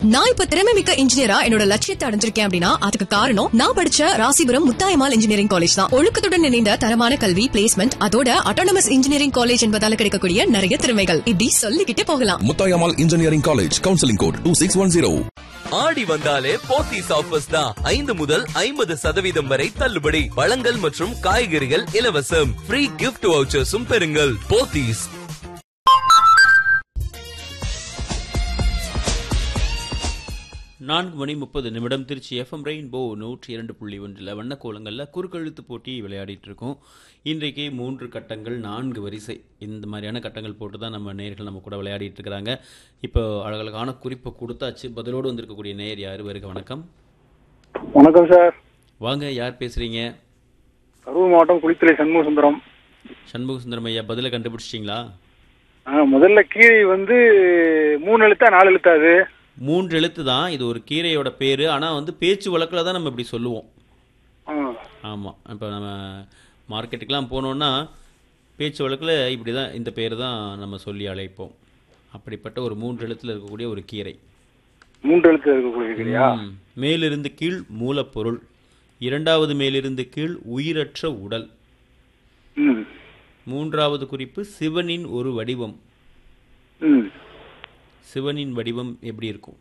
நான் இப்ப திறமை மிக்க இன்ஜினியரா என்னோட லட்சியத்தை அடைஞ்சிருக்கேன் அப்படின்னா அதுக்கு காரணம் நான் படிச்ச ராசிபுரம் முத்தாயமால் இன்ஜினியரிங் காலேஜ் தான் ஒழுக்கத்துடன் இணைந்த தரமான கல்வி பிளேஸ்மெண்ட் அதோட அட்டானமஸ் இன்ஜினியரிங் காலேஜ் என்பதால கிடைக்கக்கூடிய நிறைய திறமைகள் இப்படி சொல்லிக்கிட்டே போகலாம் Muthayammal engineering college counselling code two six one zero ஆடி வந்தாலே போத்தீஸ் ஆஃபர்ஸ் தான் ஐந்து முதல் ஐம்பது சதவீதம் வரை தள்ளுபடி பழங்கள் மற்றும் காய்கறிகள் இலவசம் ஃப்ரீ கிஃப்ட் வவுச்சர்ஸும் பெறுங்கள் போத்தீஸ் நான்கு மணி முப்பது நிமிடம் திருச்சி எஃப்எம் ரெயின்போ நூற்றி இரண்டு புள்ளி ஒன்றில் வண்ணக்கோலங்களில் குறுக்கெழுத்து போட்டி விளையாடிட்டு இருக்கோம் இன்றைக்கு மூன்று கட்டங்கள் நான்கு வரிசை இந்த மாதிரியான கட்டங்கள் போட்டு தான் நம்ம நேயர்கள் நம்ம கூட விளையாடிட்டு இருக்கிறாங்க இப்போ அழகழகான குறிப்பை கொடுத்தாச்சு பதிலோடு வந்திருக்கக்கூடிய நேயர் யார் வருக வணக்கம் வணக்கம் சார் வாங்க யார் பேசுறீங்க கரூர் மாவட்டம் குளித்தலை சண்முக சுந்தரம் சண்முக சுந்தரம் ஐயா பதிலை கண்டுபிடிச்சிட்டிங்களா ஆ, முதல்ல கீரை வந்து மூணு எழுத்தா நாலு எழுத்தா அது மூன்று எழுத்து தான் இது ஒரு கீரையோட பேர் ஆனால் வந்து பேச்சு வழக்கில் தான் நம்ம இப்படி சொல்லுவோம் ஆ, ஆமாம் இப்போ நம்ம மார்க்கெட்டுக்கெலாம் போனோன்னா பேச்சு வழக்கில் இப்படி தான் இந்த பேர் தான் நம்ம சொல்லி அழைப்போம் அப்படிப்பட்ட ஒரு மூன்று எழுத்தில் இருக்கக்கூடிய ஒரு கீரை மூன்று எழுத்து இருக்கக்கூடிய கீரையா ம். மேலிருந்து கீழ் மூலப்பொருள் இரண்டாவது மேலிருந்து கீழ் உயிரற்ற உடல் ம் மூன்றாவது குறிப்பு சிவனின் ஒரு வடிவம் ம் சிவனின் வடிவம் எப்படி இருக்கும்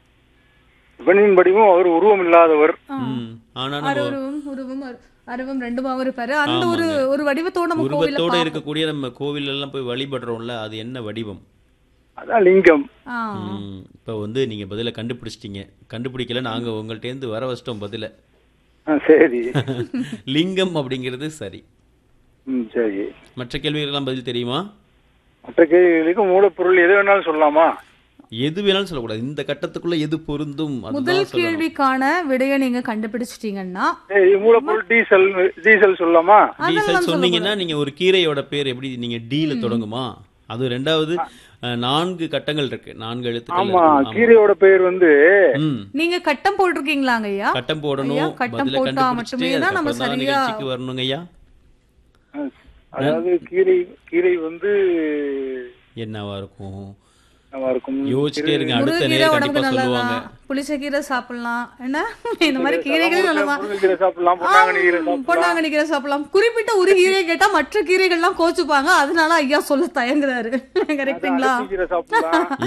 இவனின் படிவும் அவர் உருவம் இல்லாதவர் ம். ஆனா நம்ம அருவம் உருவம் அரு- அருவம் ரெண்டுமாவும் இருப்பாரு அந்த ஒரு ஒரு வடிவத்தோட நம்ம கோவில்ல உருவத்தோட பார்ப்போம். இருக்கக்கூடிய நம்ம கோவில் எல்லாம் போய் வழிபடுறோம்ல அது என்ன வடிவம் அதான் லிங்கம் ஆ. ம், இப்போ வந்து நீங்க பதில கண்டுபிடிச்சிட்டீங்க கண்டுபிடிக்கல நாங்க உங்கள்ட்ட வர வச்சிட்டோம் பதில ஆ, சரி லிங்கம் அப்படிங்கிறது சரி ம் சரி மற்ற கேள்விகளுக்கெல்லாம் பதில் தெரியுமா மற்ற கேள்விகளுக்கு மூலப்பொருள் எது வேணாலும் சொல்லலாமா எது வேணாலும் சொல்லக்கூடாது இந்த கட்டத்துக்குள்ள எது பொருந்தும் முதல் அதுதான் சொல்லணும் கேள்விக்கான விடைய நீங்க கண்டுபிடிச்சிட்டீங்கன்னா சரி மூலப்பொருள் டீசல் டீசல் சொல்லலாமா டீசல் சொன்னீங்கன்னா நீங்க ஒரு கீரையோட பேர் எப்படி நீங்க டீல தொடங்குமா அது ரெண்டாவது அஹ், நான்கு கட்டங்கள் இருக்கு நான்கு எழுத்துக்கள் ஆமா இருக்கும். ஆமா. கீரையோட பெயர் வந்து ம் நீங்க கட்டம் போட்டிருக்கீங்களாங்க ஐயா கட்டம் ஐயா, போடணும் கட்டம் பதில போட்டா கண்டுபிடிச்சிட்டு மட்டுமே தான் நம்ம அதுக்கப்புறம் தான் சரியா- நிகழ்ச்சிக்கு வரணுங்க ஐயா ஆ, அதாவது கீரை கீரை வந்து என்னவா இருக்கும் நல்லா இருக்கும் யோசிச்சுட்டே இருங்க அடுத்த முருங்கீரை நேரம் உடம்புக்கு கண்டிப்பா சொல்லுவாங்க நல்லதான் புளிச்சக்கீரை சாப்பிடலாம் என்ன இந்த மாதிரி கீரைகள் நல்லதா முருங்கைக்கீரை சாப்பிடலாம் பொன்னாங்கண்ணி கீரை சாப்பிடலாம் பொன்னாங்கண்ணி கீரை சாப்பிடலாம் குறிப்பிட்ட ஒரு கீரை கேட்டா மற்ற கீரைகள்லாம் கோச்சுப்பாங்க அதனால ஐயா சொல்ல தயங்குறாரு கரெக்ட்டுங்களா அகத்தி கீரை சாப்பிடலாம்